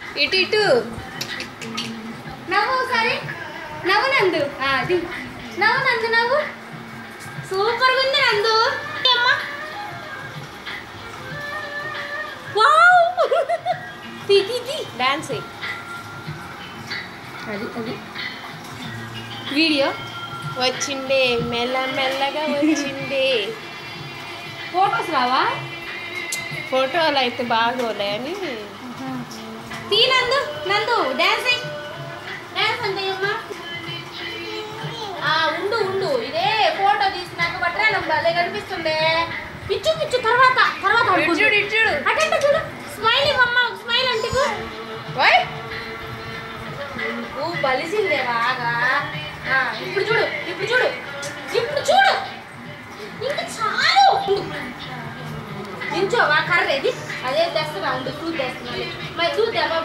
ఇటు ఇటు నవ్వు ఒకసారి నవ్వు నందు ఆ, అది నవ్వు నందు నవ్వు సూపర్గా ఉంది నందు అమ్మా వావ్ తీ తీ తీ డాన్స్ అది అది వీడియో వచ్చిండే మెల్ల మెల్లగా వచ్చిండే ఫోటోస్ రావా ఫోటోలు అయితే బాగోలే అని తీ నందు నందు డాన్స్ అయ్యి డాన్స్ అంటే అమ్మా ఆ, ఉండు ఉండు ఇదే ఫోటో తీసినాక బట్రా నాకు భలే కనిపిస్తుండే పిచ్చు పిచ్చు తర్వాత తర్వాత ఇటు ఆడుకుందు. చూడు ఇటు చూడు అటంట చూడు స్మైల్ ఇవ్వమ్మా స్మైల్ అంటే ఓయ్ నువ్వు బలిసిందే బాగా ఆ, ఇప్పుడు చూడు ఇప్పుడు చూడు ఇప్పుడు చూడు ఇంకా చాలు నించోవా కర్ర ఇది అదే తెస్తున్నా ఉండు చూడు తెస్తున్నా మరి చూద్దామా